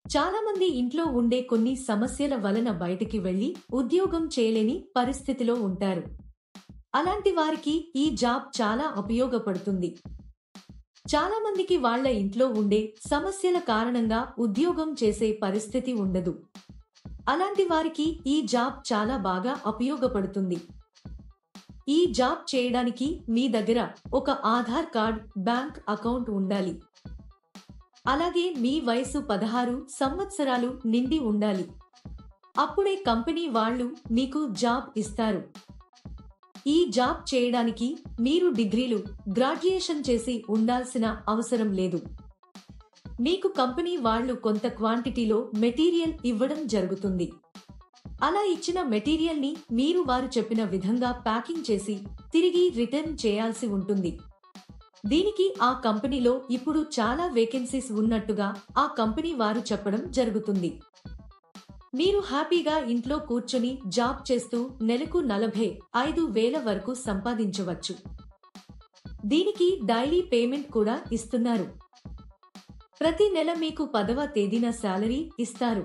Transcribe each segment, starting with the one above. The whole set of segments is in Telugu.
చాలా మంది ఇంట్లో ఉండే కొన్ని సమస్యల వలన బయటికి వెళ్లి ఉద్యోగం చేయలేని పరిస్థితిలో ఉంటారు అలాంటి వారికి ఈ జాబ్ చాలా ఉపయోగపడుతుంది చాలా మందికి వాళ్ళ ఇంట్లో ఉండే సమస్యల కారణంగా ఉద్యోగం చేసే పరిస్థితి ఉండదు అలాంటి వారికి ఈ జాబ్ చాలా బాగా ఉపయోగపడుతుంది ఈ జాబ్ చేయడానికి మీ దగ్గర ఒక ఆధార్ కార్డ్ బ్యాంక్ అకౌంట్ ఉండాలి అలాగే మీ వయసు పదహారు సంవత్సరాలు నిండి ఉండాలి అప్పుడే కంపెనీ వాళ్ళు మీకు జాబ్ ఇస్తారు ఈ జాబ్ చేయడానికి మీరు డిగ్రీలు గ్రాడ్యుయేషన్ చేసి ఉండాల్సిన అవసరం లేదు మీకు కంపెనీ వాళ్ళు కొంత క్వాంటిటీలో మెటీరియల్ ఇవ్వడం జరుగుతుంది అలా ఇచ్చిన మెటీరియల్ ని మీరు వారు చెప్పిన విధంగా ప్యాకింగ్ చేసి తిరిగి రిటర్న్ చేయాల్సి ఉంటుంది దీనికి ఆ కంపెనీలో ఇప్పుడు చాలా వేకెన్సీస్ ఉన్నట్టుగా ఆ కంపెనీ వారు చెప్పడం జరుగుతుంది మీరు హ్యాపీగా ఇంట్లో కూర్చొని జాబ్ చేస్తూ నెలకు నలభై ఐదు వేల వరకు సంపాదించవచ్చు దీనికి డైలీ పేమెంట్ కూడా ఇస్తున్నారు ప్రతి నెల మీకు పదవ తేదీన శాలరీ ఇస్తారు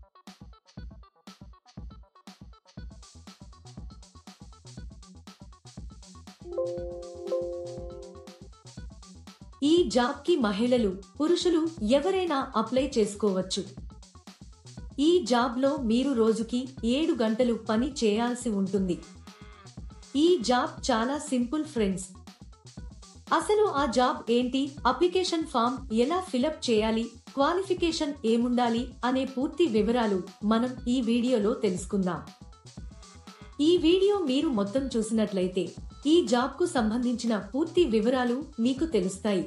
ఈ జాబ్ కి మహిళలు పురుషులు ఎవరైనా అప్లై చేసుకోవచ్చు ఈ జాబ్ లో మీరు రోజుకి ఏడు గంటలు పని చేయాల్సి ఉంటుంది ఈ జాబ్ చాలా సింపుల్ ఫ్రెండ్స్ అసలు ఆ జాబ్ ఏంటి అప్లికేషన్ ఫామ్ ఎలా ఫిలప్ చేయాలి క్వాలిఫికేషన్ ఏముండాలి అనే పూర్తి వివరాలు మనం ఈ వీడియోలో తెలుసుకుందాం ఈ వీడియో మీరు మొత్తం చూసినట్లయితే ఈ జాబ్ కు సంబంధించిన పూర్తి వివరాలు మీకు తెలుస్తాయి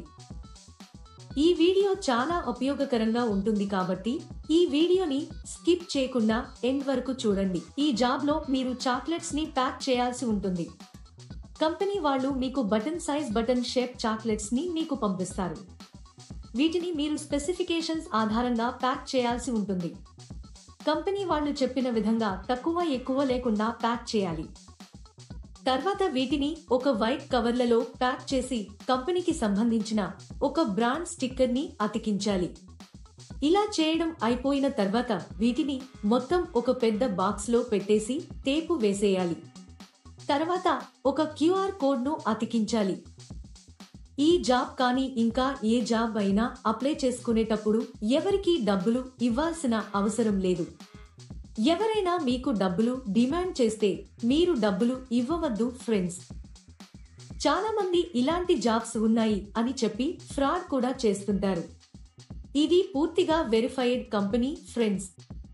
ఈ వీడియో చాలా ఉపయోగకరంగా ఉంటుంది కాబట్టి ఈ వీడియోని స్కిప్ చేయకుండా ఎండ్ వరకు చూడండి ఈ జాబ్ లో మీరు చాక్లెట్స్ ని ప్యాక్ చేయాల్సి ఉంటుంది కంపెనీ వాళ్ళు మీకు button size button shape chocolates ని మీకు పంపిస్తారు వీటిని మీరు స్పెసిఫికేషన్స్ ఆధారంగా ప్యాక్ చేయాల్సి ఉంటుంది కంపెనీ వాళ్ళు చెప్పిన విధంగా తక్కువ ఎక్కువ లేకుండా ప్యాక్ చేయాలి తర్వాత వీటిని ఒక వైట్ కవర్లలో ప్యాక్ చేసి కంపెనీకి సంబంధించిన ఒక బ్రాండ్ స్టిక్కర్ ని అతికించాలి ఇలా చేయడం అయిపోయిన తర్వాత వీటిని మొత్తం ఒక పెద్ద బాక్స్ లో పెట్టేసి టేపు వేసేయాలి తర్వాత ఒక క్యూఆర్ కోడ్ ను అతికించాలి ఈ జాబ్ కానీ ఇంకా ఏ జాబ్ అయినా అప్లై చేసుకునేటప్పుడు ఎవరికీ డబ్బులు ఇవ్వాల్సిన అవసరం లేదు ఎవరైనా మీకు డబ్బులు డిమాండ్ చేస్తే మీరు డబ్బులు ఇవ్వవద్దు ఫ్రెండ్స్ చాలా మంది ఇలాంటి జాబ్స్ ఉన్నాయి అని చెప్పి ఫ్రాడ్ కూడా చేస్తుంటారు ఇది పూర్తిగా వెరిఫైడ్ కంపెనీ ఫ్రెండ్స్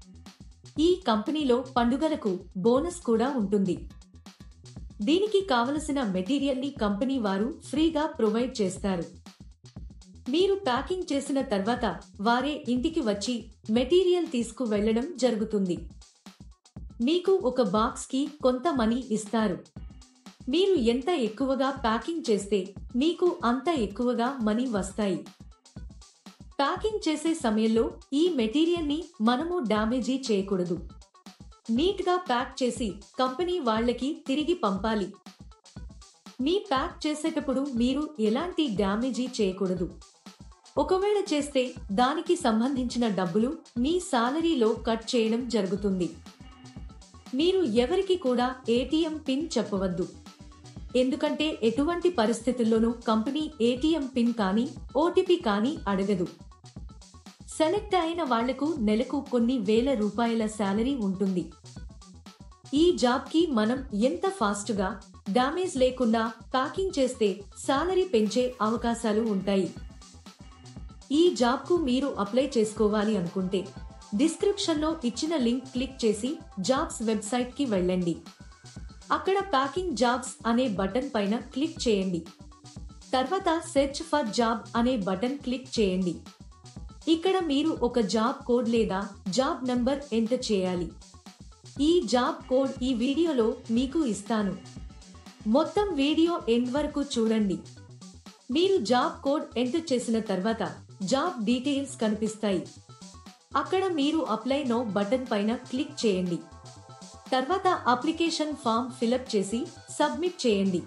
ఈ కంపెనీలో పండుగలకు బోనస్ కూడా ఉంటుంది దీనికి కావలసిన మెటీరియల్ ని కంపెనీ వారు ఫ్రీగా ప్రొవైడ్ చేస్తారు మీరు ప్యాకింగ్ చేసిన తర్వాత వారే ఇంటికి వచ్చి మెటీరియల్ తీసుకు వెళ్లడం జరుగుతుంది మీకు ఒక బాక్స్ కి కొంత మనీ ఇస్తారు మీరు ఎంత ఎక్కువగా ప్యాకింగ్ చేస్తే మీకు అంత ఎక్కువగా మనీ వస్తాయి ప్యాకింగ్ చేసే సమయంలో ఈ మెటీరియల్ ని మనము డ్యామేజీ చేయకూడదు నీట్ గా ప్యాక్ చేసి కంపెనీ వాళ్ళకి తిరిగి పంపాలి మీ ప్యాక్ చేసేటప్పుడు మీరు ఎలాంటి డ్యామేజీ చేయకూడదు ఒకవేళ చేస్తే దానికి సంబంధించిన డబ్బులు మీ సాలరీలో కట్ చేయడం జరుగుతుంది మీరు ఎవరికి కూడా ఏటీఎం పిన్ చెప్పవద్దు ఎందుకంటే ఎటువంటి పరిస్థితుల్లోనూ కంపెనీ ఏటీఎం పిన్ కానీ ఓటీపీ కానీ అడగదు సెలెక్ట్ అయిన వాళ్లకు నెలకు కొన్ని వేల రూపాయల శాలరీ ఉంటుంది ఈ జాబ్ కి మనం ఎంత ఫాస్ట్ గా డామేజ్ లేకుండా ప్యాకింగ్ చేస్తే సాలరీ పెంచే అవకాశాలు ఉంటాయి ఈ జాబ్ కు మీరు అప్లై చేసుకోవాలి అనుకుంటే డిస్క్రిప్షన్ లో ఇచ్చిన లింక్ క్లిక్ చేసి జాబ్స్ వెబ్సైట్ కి వెళ్ళండి అక్కడ ప్యాకింగ్ జాబ్స్ అనే బటన్ పైన క్లిక్ చేయండి తర్వాత సెర్చ్ ఫర్ జాబ్ అనే బటన్ క్లిక్ చేయండి ఇక్కడ మీరు ఒక జాబ్ కోడ్ లేదా జాబ్ నంబర్ ఎంటర్ చేయాలి ఈ జాబ్ కోడ్ ఈ వీడియోలో మీకు ఇస్తాను మొత్తం వీడియో ఎండ్ వరకు చూడండి మీరు జాబ్ కోడ్ ఎంటర్ చేసిన తర్వాత జాబ్ డీటెయిల్స్ కనిపిస్తాయి అక్కడ మీరు అప్లై నో బటన్ పైన క్లిక్ చేయండి తర్వాత అప్లికేషన్ ఫామ్ ఫిలప్ చేసి సబ్మిట్ చేయండి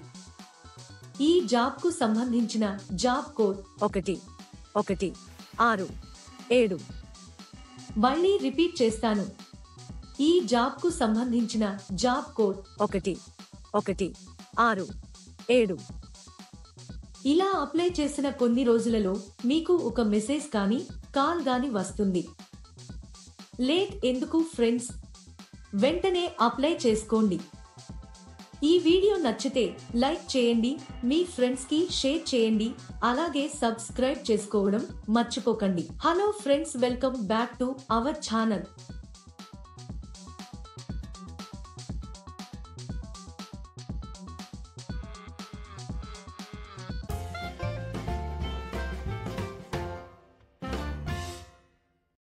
ఈ జాబ్ కు సంబంధించిన జాబ్ కోడ్ ఒకటి ఒకటి ఆరు ఏడు మళ్ళీ రిపీట్ చేస్తాను ఈ జాబ్కు సంబంధించిన జాబ్ కోడ్ ఒకటి ఒకటి ఆరు ఏడు ఇలా అప్లై చేసిన కొన్ని రోజులలో మీకు ఒక మెసేజ్ కానీ కాల్ గాని వస్తుంది లేట్ ఎందుకు ఫ్రెండ్స్ వెంటనే అప్లై చేసుకోండి ఈ వీడియో నచ్చితే లైక్ చేయండి మీ ఫ్రెండ్స్ కి షేర్ చేయండి అలాగే సబ్స్క్రైబ్ చేసుకోవడం మర్చిపోకండి hello friends welcome back to our channel